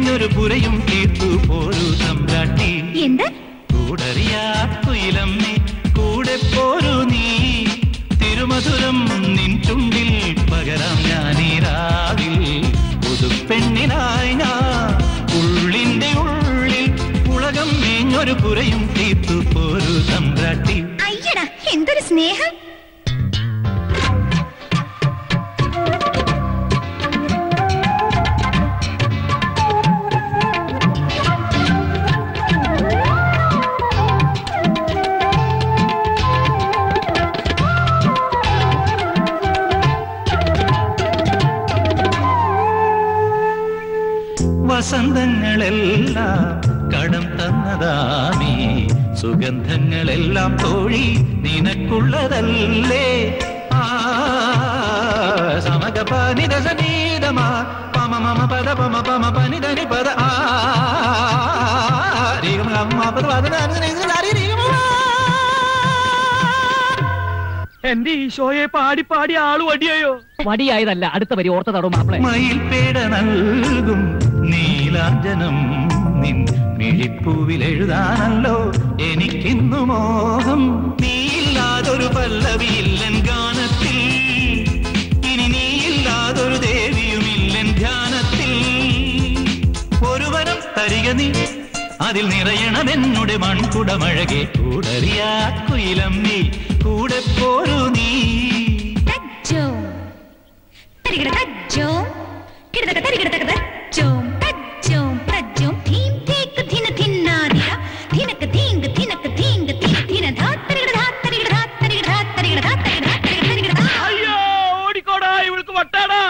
മേഞ്ഞൊരു പുരയും തീർത്തു പോരു സമ്രാട്ടി എന്ത് കൂടറിയാ കുയിലമ്മേ കൂടെ പോരു നീ തിരുമധുരം നിൻ ചുണ്ടിൽ പകരാം ഞാനീരാവിൽ പുതുപ്പെണ്ണിനായി ഞാൻ ഉള്ളിന്റെ ഉള്ളിൽ ഉലകം മേഞ്ഞൊരു പുരയും തീർത്തു പോരു സമ്രാട്ടി അയ്യടാ എന്തൊരു സ്നേഹം വസന്തങ്ങളെല്ലാം കടം തന്നതാമീ സുഗന്ധങ്ങളെല്ലാം തോഴി നിനക്കുള്ളതല്ലേ ആ സമക പനിത സനീതമാ പമ മമ പദ പമ പമ പനിതനി പദ ആ രീഗമ ഗമ പദ പദ നാരി നീ നാരി രീഗമ എന്റെ ഈശോയെ പാടി പാടി ആള് വടിയായോ വടിയായതല്ല അടുത്ത വരി ഓർത്തതാടോ മാപ്പിളെ മയിൽപേട നൽകും നീലാഞ്ജനം നിൻ മിഴിപ്പൂവിൽ എഴുതാനല്ലോ എനിക്കിന്നു മോഹം നീയില്ലാതൊരു പല്ലവിയില്ലൻ ഗാനത്തിൽ ഇനി നീയില്ലാതൊരു ദേവിയുമില്ലൻ ധ്യാനത്തിൽ ഒരു വരം തരിക നീ അതിൽ നിറയണമെന്നുടെ മൺകുടമഴകെ കൂടറിയാ കുയിലം നീ കൂടെ പോരു നീ തജ്ജോം. തരികിട തജ്ജോം. കിടതക തരികിടതക തജ്ജോം. തജ്ജോം, തജ്ജോം. ധീം ധീക്ക് ധിന ധിന്നാദിര. ധിനക്ക് ധീങ്ക് ധിനക്ക് ധീങ്ക് ധിന ധിന ധാ തരികിട ധാ തരികിട ധാ തരികിട ധാ തരികിട ധാ തരികിട ധാ തരികിട തരികിട ധാ. അയ്യോ ഓടിക്കോടാ ഇവൾക്ക് വട്ടാടാ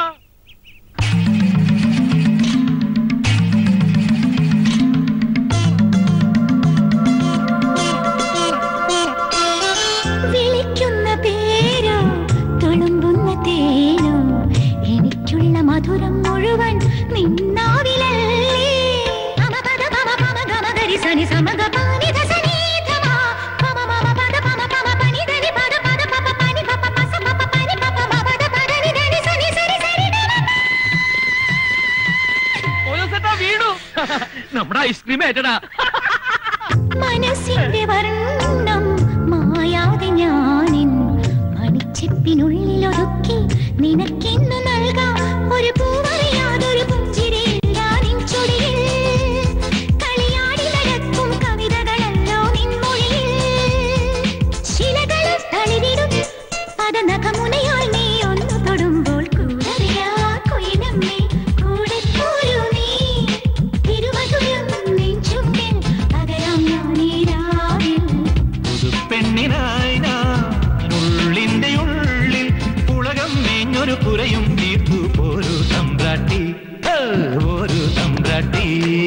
വിളിക്കുന്ന പേരോ തുളുമ്പുന്ന തേനോ എനിക്കുള്ള മധുരം മുഴുവൻ നിന്നാവിലല്ലേ മമ പദ പമ പമ ഗമ ഗരി സനി സമഗ പാനി ധ സനി ധ മ. പമ മമ പദ പമ പമ പനി ധനി പദ പദ പപ പനി പപ പസ പപ പനി പപ മ പദ പദ നി ധനി സനി സരി സരി ധ മ. ഓരോ സെറ്റാ വീണു നമ്മുടെ ഐസ്ക്രീം ഏറ്റടാ മനസ്സിന്റെ വർണ്ണം മായാതെ ഞാനിൻ മണിച്ചെപ്പിനുള്ളിൽ ഒതുക്കി നിനക്കിന്ന് നൽകാം ഒരു പൂവറിയാതൊരു പുഞ്ചിരിയില്ലാതിൻ ചുടിയിൽ കളിയാടി നടക്കും കവിതകളല്ലോ നിൻമൊഴിയിൽ ശിലകളും തളിരിടും പദനഖമുനയാൽ നീ ഒന്നു തൊടുമ്പോൾ കൂടറിയാ കുയിലമ്മേ കൂടെ പോരൂ നീ തിരുവതുരം നെഞ്ചുമ്പിൽ പകരാം ഞാനീരാവിൽ പുതുപ്പെണ്ണിനായി ഞാൻ ഉള്ളിന്റെ ഉള്ളിൽ ഉലകം മേഞ്ഞൊരു പുരയും തീർത്തു പോരു സമ്രാട്ടി ഹേ, ഒരു സമ്രാട്ടി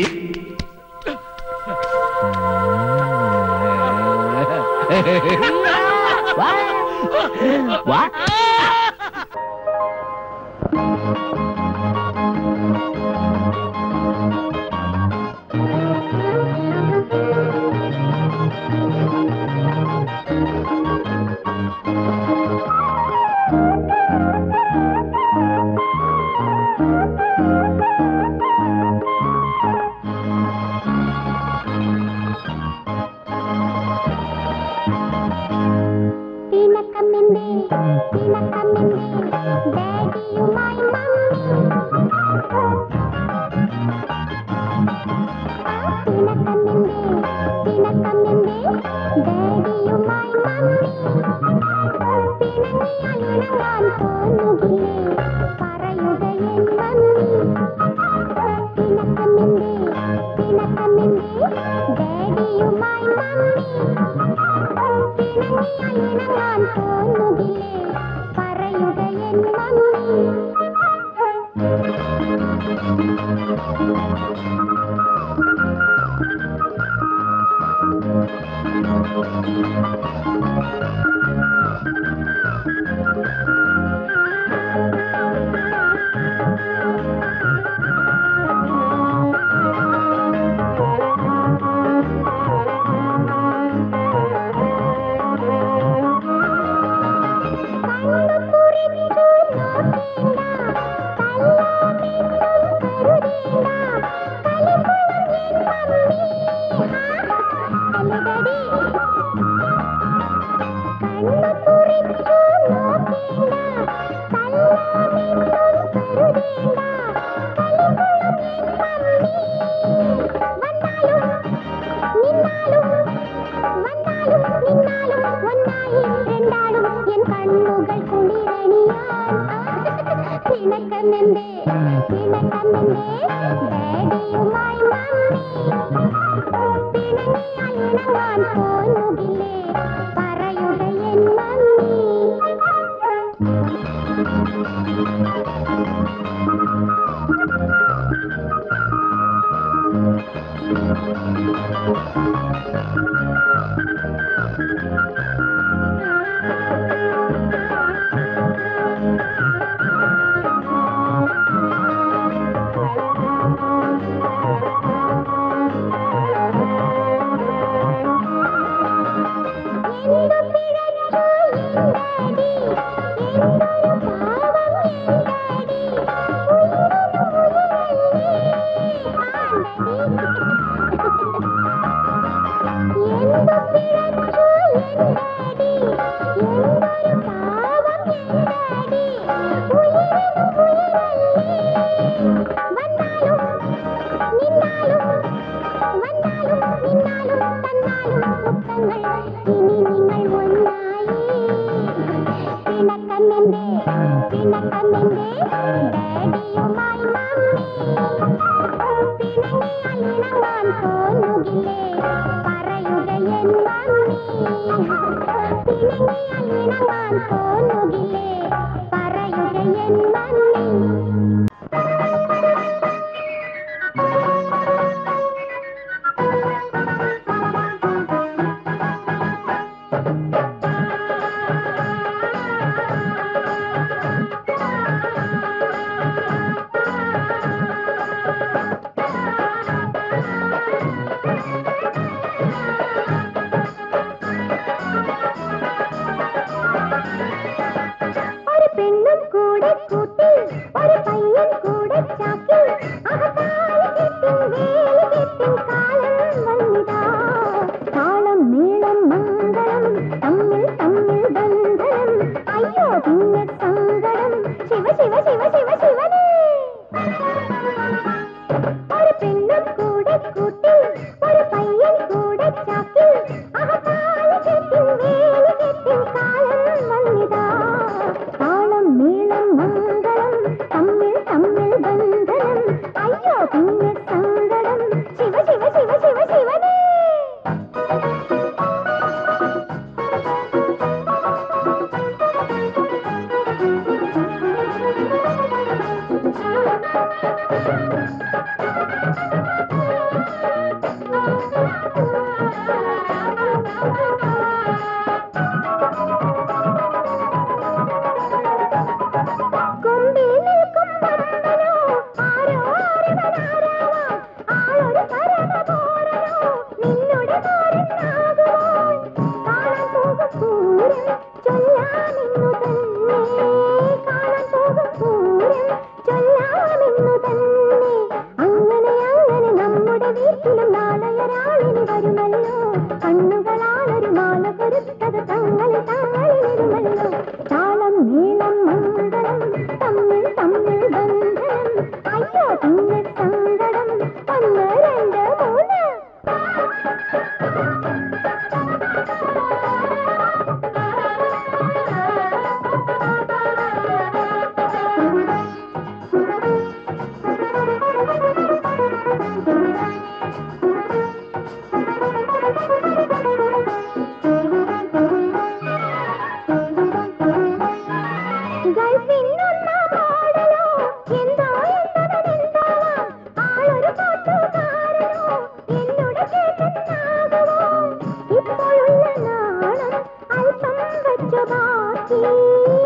വാ തിനക്കമ്മിന്റെ തിനക്കമ്മിന്റെ ഡാഡിയുമായി മമ്മി തിനക്കമ്മിന്റെ തിനക്കമ്മിന്റെ ഡാഡിയുമായി മമ്മി പിണങ്ങിയാൽ ഇണങ്ങാൻ തോന്നുകില്ലേ പറയുക എൻ മമ്മി തിനക്കമ്മിന്റെ തിനക്കമ്മിന്റെ ഡാഡിയുമായി മമ്മി പിണങ്ങിയാൽ ഇണങ്ങാൻ തോന്നുകില്ലേ പറയുക എൻ മമ്മി പിണക്കമെന്തേ പിണക്കമെന്തേ ഡാഡിയുമായി മമ്മി പിണങ്ങിയാൽ ഇണങ്ങാൻ തോന്നുകില്ലേ പറയുക എൻ മമ്മി എന്തു പിഴച്ചു എന്താടി എന്തൊരു പാവം എന്താടി ഉയരുന്നു ഉയരല്ലേ ആണ്ടടി എന്തു പിഴച്ചു എന്താടി എന്തൊരു പാവം എന്താടി ഉയരുന്നു ഉയരല്ലേ വന്നാലും നിന്നാലും വന്നാലും നിന്നാലും തന്നാലും മുത്തങ്ങൾ ഇനി നിങ്ങൾ ഒന്നായി പിണക്കമെന്തേ പിണക്കമെന്തേ ഡാഡിയുമായി മമ്മി പിണങ്ങിയാൽ ഇണങ്ങാൻ തോന്നുകില്ലേ പറയുക എൻ മമ്മി പിണങ്ങിയാൽ ഇണങ്ങാൻ തോന്നുകില്ലേ പറയുക എൻ മമ്മി ഒരു പെണ്ണും കൂടെ കൂട്ടി ഒരു പയ്യൻ കൂടെ ചാക്കി അഹതായി കെട്ടിൻ വേലി കെട്ടിൻ കാലം വന്നിതാ താളം മേളം മംഗളം തമ്മിൽ തമ്മിൽ ബന്ധനം അയ്യോ പിന്നെ സങ്കടം ശിവ ശിവ ശിവ ശിവ ശിവനേ ഒരു പെണ്ണും കൂടെ കൂട്ടി ഒരു പയ്യൻ കൂടെ ചാക്കി അഹതായി കെട്ടിൻ വേലി കെട്ടിൻ കാലം വന്നിതാ താളം മേളം മംഗളം തമ്മിൽ തമ്മിൽ ബന്ധനം അയ്യോ പിന്നെ സങ്കടം ശിവ ശിവ ശിവ ശിവ ശിവനേ കൊമ്പിൽ നിൽക്കും പമ്പനോ ആരോ ആരവനാരാവാം ആളൊരു പരമപോരനോ നിന്നുടെ മാരനാകുവാൻ കാണാൻ പോകും പൂരം ചൊല്ലാമെന്നു തന്നെ കാണാൻ പോകും പൂരം ചൊല്ലാമെന്നു തന്നെ അങ്ങനെ അങ്ങനെ നമ്മുടെ വീട്ടിലും നാളെയൊരാളിനി വരുമല്ലോ കണ്ണുകളാണൊരു മാല പൊരുത്തത് തങ്ങളിൽ താളിലിടുമല്ലോ താളം നീളം മംഗളം തമ്മിൽ തമ്മിൽ ബന്ധനം അയ്യോ പിന്നെ സങ്കടം ഒന്ന് രണ്ട് മൂന്ന് ഗൾഫിന്നൊന്നാം മോഡലോ എന്തോ എന്നവനെന്താവാം ആളൊരു പാട്ടുകാരനോ എന്നുടെ ചേട്ടനാകുമോ ഇപ്പോഴുള്ള നാണം അല്പം വച്ചു ബാക്കി